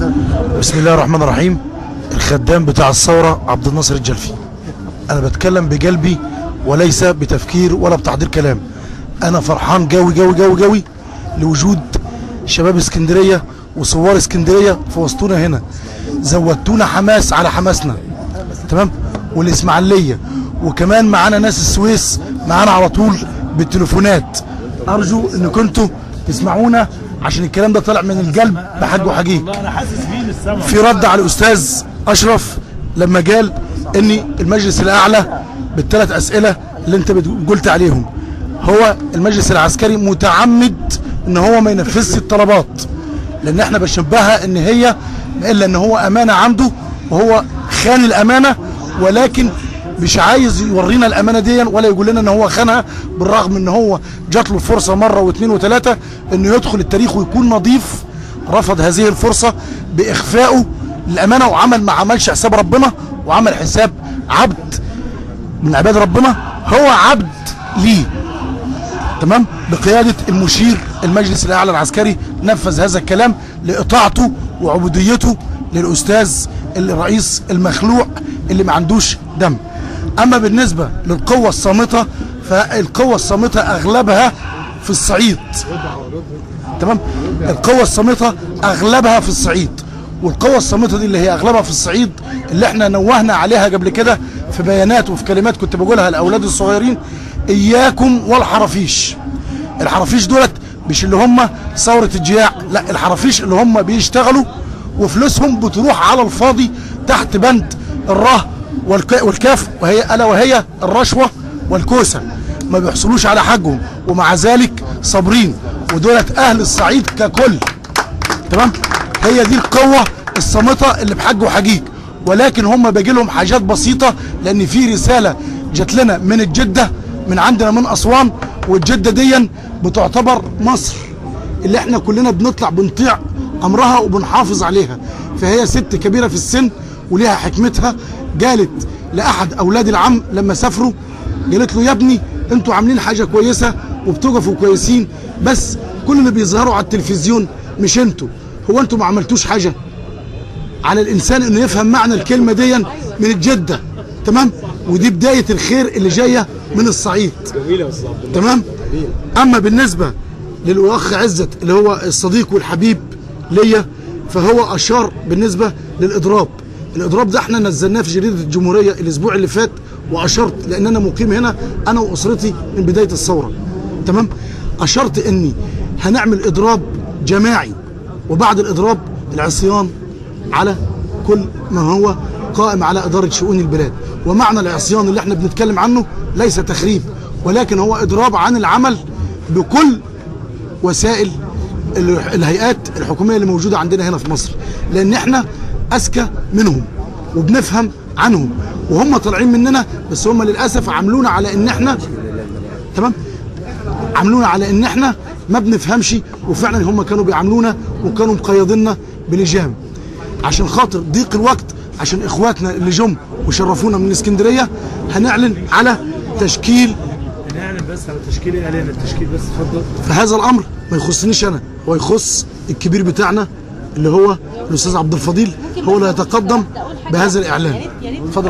بسم الله الرحمن الرحيم الخدام بتاع الثورة عبد الناصر الجلفي أنا بتكلم بقلبي وليس بتفكير ولا بتحضير كلام أنا فرحان جوي جوي جوي جوي لوجود شباب اسكندرية وثوار اسكندرية في وسطنا هنا زودتونا حماس على حماسنا تمام والإسماعيلية وكمان معانا ناس السويس معانا على طول بالتليفونات أرجو إن كنتوا تسمعونا عشان الكلام ده طلع من القلب بحج وحقيق انا حاسس بيه من السما في رد على الاستاذ اشرف لما قال ان المجلس الاعلى بالثلاث اسئله اللي انت بت- قلت عليهم هو المجلس العسكري متعمد ان هو ما ينفذش الطلبات لان احنا بنشبهها ان هي الا ان هو امانه عنده وهو خان الامانه ولكن مش عايز يورينا الامانه دي ولا يقول لنا ان هو خانها بالرغم ان هو جات له الفرصه مره واثنين وثلاثه انه يدخل التاريخ ويكون نظيف رفض هذه الفرصة بإخفائه للأمانة وعمل ما عملش حساب ربنا وعمل حساب عبد من عباد ربنا هو عبد ليه تمام بقيادة المشير المجلس الأعلى العسكري نفذ هذا الكلام لإطاعته وعبوديته للأستاذ الرئيس المخلوع اللي ما عندوش دم أما بالنسبة للقوة الصامتة فالقوة الصامتة أغلبها في الصعيد تمام القوة الصامتة أغلبها في الصعيد والقوة الصامتة دي اللي هي أغلبها في الصعيد اللي احنا نوهنا عليها قبل كده في بيانات وفي كلمات كنت بقولها لأولاد الصغيرين إياكم والحرافيش الحرافيش دولت مش اللي هم ثورة الجياع لا الحرافيش اللي هم بيشتغلوا وفلوسهم بتروح على الفاضي تحت بند الره والك- والكاف وهي ألا وهي الرشوة والكوسة ما بيحصلوش على حقهم ومع ذلك صابرين ودولت أهل الصعيد ككل تمام هي دي القوة الصامتة اللي بحج وحقيق ولكن هم باجي لهم حاجات بسيطة لأن في رسالة جات لنا من الجدة من عندنا من أسوان والجدة دي بتعتبر مصر اللي احنا كلنا بنطلع بنطيع أمرها وبنحافظ عليها فهي ست كبيرة في السن وليها حكمتها قالت لأحد أولاد العم لما سافروا قالت له يا ابني انتوا عاملين حاجة كويسة وبتقفوا كويسين بس كل اللي بيظهروا على التلفزيون مش انتوا هو انتوا ما عملتوش حاجة على الانسان انه يفهم معنى الكلمة دي من الجدة تمام ودي بداية الخير اللي جاية من الصعيد جميل يا استاذ عبد الله تمام اما بالنسبة للاخ عزت اللي هو الصديق والحبيب ليا فهو اشار بالنسبة للاضراب الاضراب ده احنا نزلناه في جريدة الجمهورية الاسبوع اللي فات واشرت لان انا مقيم هنا انا واسرتي من بداية الثورة تمام اشرت اني هنعمل اضراب جماعي وبعد الاضراب العصيان على كل ما هو قائم على إدارة شؤون البلاد ومعنى العصيان اللي احنا بنتكلم عنه ليس تخريب ولكن هو إضراب عن العمل بكل وسائل ال- الهيئات الحكومية اللي موجودة عندنا هنا في مصر لأن احنا أذكى منهم وبنفهم عنهم وهم طالعين مننا بس هم للأسف عاملونا على إن احنا تمام عاملونا على ان احنا ما بنفهمش وفعلا هم كانوا بيعاملونا وكانوا مقيديننا بلجام عشان خاطر ضيق الوقت عشان اخواتنا اللي جم وشرفونا من اسكندريه هنعلن على تشكيل نعلن بس على تشكيل اعلان التشكيل بس اتفضل في هذا الامر ما يخصنيش انا هو يخص الكبير بتاعنا اللي هو الاستاذ عبد الفضيل هو اللي يتقدم بهذا الاعلان اتفضل